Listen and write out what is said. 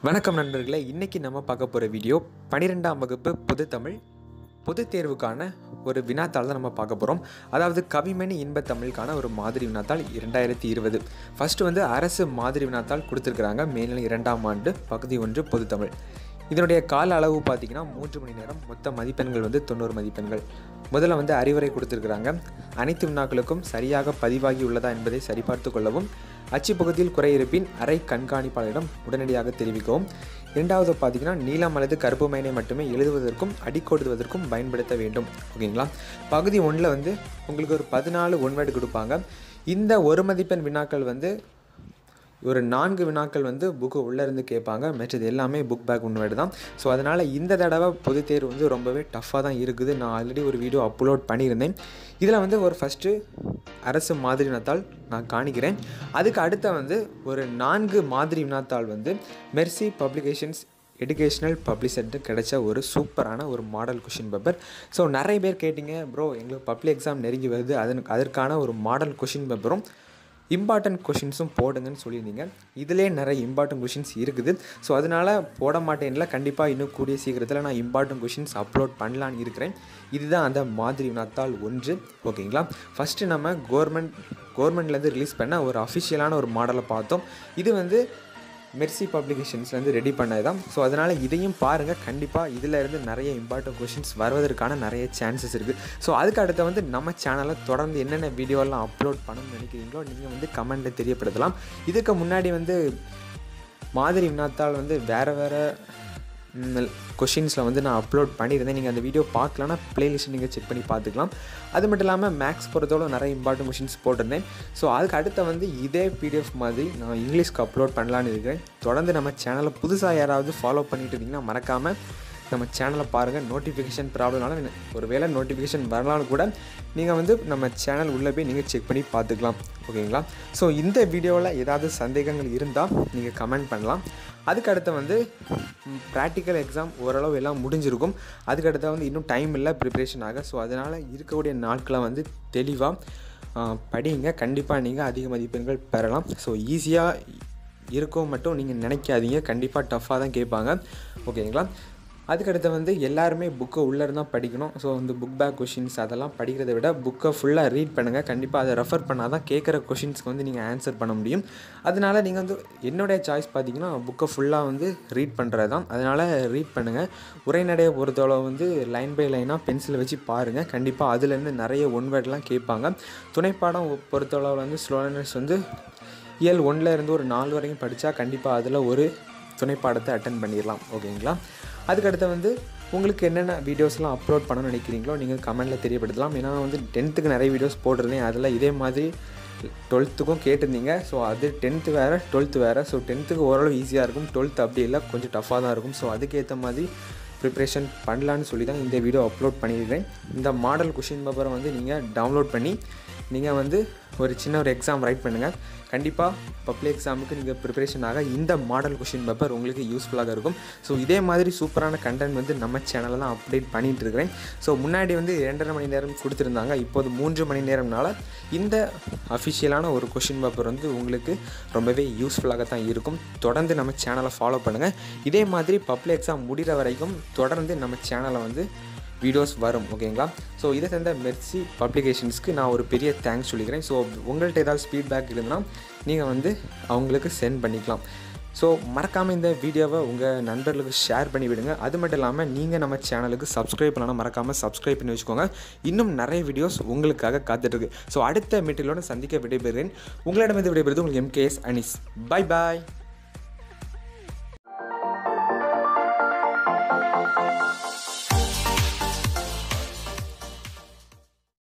வணக்கம் நண்பர்களே இன்றைக்கி நம்ம பார்க்க போகிற வீடியோ பன்னிரெண்டாம் வகுப்பு பொதுத்தமிழ் பொதுத் தேர்வுக்கான ஒரு வினாத்தாள் தான் நம்ம பார்க்க போகிறோம் அதாவது கவிமணி இன்பத் தமிழுக்கான ஒரு மாதிரி வினாத்தாள் இரண்டாயிரத்தி இருபது ஃபஸ்ட்டு வந்து அரசு மாதிரி வினாத்தாள் கொடுத்துருக்குறாங்க மேல்நிலை இரண்டாம் ஆண்டு பகுதி ஒன்று பொதுத்தமிழ் இதனுடைய கால அளவு பார்த்தீங்கன்னா மூன்று மணி நேரம் மொத்த மதிப்பெண்கள் வந்து தொண்ணூறு மதிப்பெண்கள் முதல்ல வந்து அறிவுரை கொடுத்துருக்குறாங்க அனைத்து வினாக்களுக்கும் சரியாக பதிவாகி உள்ளதா என்பதை சரிபார்த்து கொள்ளவும் அச்சு பகுதியில் குறை இருப்பின் அறை கண்காணிப்பாளரிடம் உடனடியாக தெரிவிக்கவும் இரண்டாவது பார்த்தீங்கன்னா நீலம் அல்லது கருப்பு மைனை மட்டுமே எழுதுவதற்கும் அடிக்கோடுவதற்கும் பயன்படுத்த வேண்டும் ஓகேங்களா பகுதி ஒன்றில் வந்து உங்களுக்கு ஒரு பதினாலு ஒன்வேர்டு கொடுப்பாங்க இந்த ஒரு மதிப்பெண் வினாக்கள் வந்து ஒரு நான்கு வினாக்கள் வந்து புக்கு உள்ளே இருந்து கேட்பாங்க மற்றது எல்லாமே புக் பேக் உண்மைடு தான் ஸோ அதனால் இந்த தடவை பொதுத் தேர்வு வந்து ரொம்பவே டஃப்பாக தான் இருக்குது நான் ஆல்ரெடி ஒரு வீடியோ அப்லோட் பண்ணியிருந்தேன் இதில் வந்து ஒரு ஃபஸ்ட்டு அரசு மாதிரி வினாத்தாள் நான் காணிக்கிறேன் அதுக்கு அடுத்த வந்து ஒரு நான்கு மாதிரி வினாத்தாள் வந்து மெர்சி பப்ளிகேஷன்ஸ் எஜுகேஷ்னல் பப்ளிசிட்டி கிடைச்ச ஒரு சூப்பரான ஒரு மாடல் கொஷின் பேப்பர் ஸோ நிறைய பேர் கேட்டிங்க ப்ரோ எங்களுக்கு பப்ளிக் எக்ஸாம் நெருங்கி வருது அதற்கு அதற்கான ஒரு மாடல் கொஷின் பேப்பரும் இம்பார்ட்டன்ட் கொஷின்ஸும் போடுங்கன்னு சொல்லியிருந்தீங்க இதிலே நிறைய இம்பார்ட்டன்ட் கொஷின்ஸ் இருக்குது ஸோ அதனால் போட மாட்டேன்ல கண்டிப்பாக இன்னும் கூடிய சீக்கிரத்தில் நான் இம்பார்ட்டன்ட் கொஷின்ஸ் அப்லோட் பண்ணலான்னு இருக்கிறேன் இதுதான் அந்த மாதிரி வினாத்தாள் ஒன்று ஓகேங்களா ஃபஸ்ட்டு நம்ம கவர்மெண்ட் கவர்மெண்ட்லேருந்து ரிலீஸ் பண்ண ஒரு அஃபிஷியலான ஒரு மாடலை பார்த்தோம் இது வந்து மெர்சி பப்ளிகேஷன்ஸ்லேருந்து ரெடி பண்ணது தான் ஸோ அதனால் இதையும் பாருங்கள் கண்டிப்பாக இதில் இருந்து நிறைய இம்பார்ட்டன்ட் கொஷின்ஸ் வருவதற்கான நிறைய சான்சஸ் இருக்குது ஸோ அதுக்கு அடுத்து வந்து நம்ம சேனலில் தொடர்ந்து என்னென்ன வீடியோலாம் அப்லோட் பண்ணணும்னு நினைக்கிறீங்களோ நீங்கள் வந்து கமெண்ட்டில் தெரியப்படுத்தலாம் இதுக்கு முன்னாடி வந்து மாதிரி வினாத்தால் வந்து வேறு வேறு கொஷின்ஸில் வந்து நான் அப்லோட் பண்ணியிருந்தேன் நீங்கள் அந்த வீடியோ பார்க்கலன்னா ப்ளேலிஸ்ட் நீங்கள் செக் பண்ணி பார்த்துக்கலாம் அது மட்டும் இல்லாமல் மேக்ஸ் பொறுத்தவரை நிறைய இம்பார்ட்டன்ட் கொஷின்ஸ் போட்டிருந்தேன் ஸோ அதுக்கு அடுத்த வந்து இதே பிடிஎஃப் மாதிரி நான் இங்கிலீஷ்க்கு அப்லோட் பண்ணலான்னு இருக்கிறேன் தொடர்ந்து நம்ம சேனலை புதுசாக யாராவது ஃபாலோ பண்ணிட்டு இருந்தீங்கன்னா மறக்காமல் நம்ம சேனலை பாருங்கள் நோட்டிஃபிகேஷன் ப்ராப்ளம்னால ஒரு வேளை நோட்டிஃபிகேஷன் வரலான்னு கூட நீங்கள் வந்து நம்ம சேனல் உள்ளே போய் நீங்கள் செக் பண்ணி பார்த்துக்கலாம் ஓகேங்களா ஸோ இந்த வீடியோவில் ஏதாவது சந்தேகங்கள் இருந்தால் நீங்கள் கமெண்ட் பண்ணலாம் அதுக்கு அடுத்து வந்து ப்ராக்டிக்கல் எக்ஸாம் ஓரளவு எல்லாம் முடிஞ்சிருக்கும் அதுக்கு அடுத்த வந்து இன்னும் டைம் இல்லை ப்ரிப்ரேஷன் ஆக ஸோ அதனால் இருக்கக்கூடிய நாட்களை வந்து தெளிவாக படிங்க கண்டிப்பாக நீங்கள் அதிக மதிப்பெண்கள் பெறலாம் ஸோ ஈஸியாக இருக்கும் மட்டும் நீங்கள் நினைக்காதீங்க கண்டிப்பாக டஃப்பாக தான் கேட்பாங்க ஓகேங்களா அதுக்கடுத்து வந்து எல்லாருமே புக்கை உள்ளே இருந்தால் படிக்கணும் ஸோ வந்து புக் பேக் கொஷின்ஸ் அதெல்லாம் படிக்கிறத விட புக்கை ஃபுல்லாக ரீட் பண்ணுங்கள் கண்டிப்பாக அதை ரெஃபர் பண்ணால் தான் கேட்குற கொஷின்ஸ்க்கு வந்து நீங்கள் ஆன்சர் பண்ண முடியும் அதனால் நீங்கள் வந்து என்னுடைய சாய்ஸ் பார்த்தீங்கன்னா புக்கை ஃபுல்லாக வந்து ரீட் பண்ணுறது தான் அதனால் ரீட் பண்ணுங்கள் உரைநடையை பொறுத்தளவு வந்து லைன் பை லைனாக பென்சிலை வச்சு பாருங்கள் கண்டிப்பாக அதுலேருந்து நிறைய ஒன் வேர்ட்லாம் கேட்பாங்க துணைப்பாடம் பொறுத்தளவில் வந்து ஸ்லோனஸ் வந்து இயல் ஒன்றில் இருந்து ஒரு நாலு வரைக்கும் படித்தா கண்டிப்பாக அதில் ஒரு துணைப்பாடத்தை அட்டன் பண்ணிடலாம் ஓகேங்களா அதுக்கடுத்து வந்து உங்களுக்கு என்னென்ன வீடியோஸ்லாம் அப்லோட் பண்ணணும்னு நினைக்கிறீங்களோ நீங்கள் கமெண்ட்டில் தெரியப்படுத்தலாம் ஏன்னா வந்து டென்த்துக்கு நிறைய வீடியோஸ் போட்டிருந்தேன் அதில் இதே மாதிரி டுவெல்த்துக்கும் கேட்டிருந்தீங்க ஸோ அது டென்த்து வேறு டுவெல்த்து வேறு ஸோ டென்த்துக்கு ஓரளவு ஈஸியாக இருக்கும் டுவெல்த் அப்படி இல்லை கொஞ்சம் டஃப்பாக தான் இருக்கும் ஸோ அதுக்கேற்ற மாதிரி ப்ரிப்ரேஷன் பண்ணலான்னு சொல்லி தான் இந்த வீடியோ அப்லோட் பண்ணியிருக்கேன் இந்த மாடல் கொஷின் பேப்பரை வந்து நீங்கள் டவுன்லோட் பண்ணி நீங்கள் வந்து ஒரு சின்ன ஒரு எக்ஸாம் ரைட் பண்ணுங்கள் கண்டிப்பாக பப்ளிக் எக்ஸாமுக்கு நீங்கள் ப்ரிப்பரேஷன் ஆக இந்த மாடல் கொஷின் பேப்பர் உங்களுக்கு யூஸ்ஃபுல்லாக இருக்கும் ஸோ இதே மாதிரி சூப்பரான கண்டென்ட் வந்து நம்ம சேனலில் தான் அப்டேட் பண்ணிகிட்டு இருக்கிறேன் ஸோ முன்னாடி வந்து இரண்டரை மணி நேரம் கொடுத்துருந்தாங்க இப்போது மூன்று மணி நேரம்னால இந்த அஃபிஷியலான ஒரு கொஷின் பேப்பர் வந்து உங்களுக்கு ரொம்பவே யூஸ்ஃபுல்லாக தான் இருக்கும் தொடர்ந்து நம்ம சேனலை ஃபாலோ பண்ணுங்கள் இதே மாதிரி பப்ளிக் எக்ஸாம் முடிகிற வரைக்கும் தொடர்ந்து நம்ம சேனலை வந்து வீடியோஸ் வரும் ஓகேங்களா ஸோ இதை சேர்ந்த மெர்சி பப்ளிகேஷன்ஸ்க்கு நான் ஒரு பெரிய தேங்க்ஸ் சொல்லிக்கிறேன் ஸோ உங்கள்கிட்ட ஏதாவது ஃபீட்பேக் இருந்ததுன்னா நீங்கள் வந்து அவங்களுக்கு சென்ட் பண்ணிக்கலாம் ஸோ மறக்காமல் இந்த வீடியோவை உங்கள் நண்பர்களுக்கு ஷேர் பண்ணி விடுங்க அது மட்டும் இல்லாமல் நீங்கள் நம்ம சேனலுக்கு சப்ஸ்கிரைப் பண்ணலாம் மறக்காமல் சப்ஸ்கிரைப் பண்ணி வச்சுக்கோங்க இன்னும் நிறைய வீடியோஸ் உங்களுக்காக காத்துட்ருக்கு ஸோ அடுத்த மீட்டிலோட சந்திக்க விடைபெறுகிறேன் உங்களிடமிருந்து விடைபெறுவது உங்களுக்கு எம்கேஎஸ் அனிஸ் பை பாய்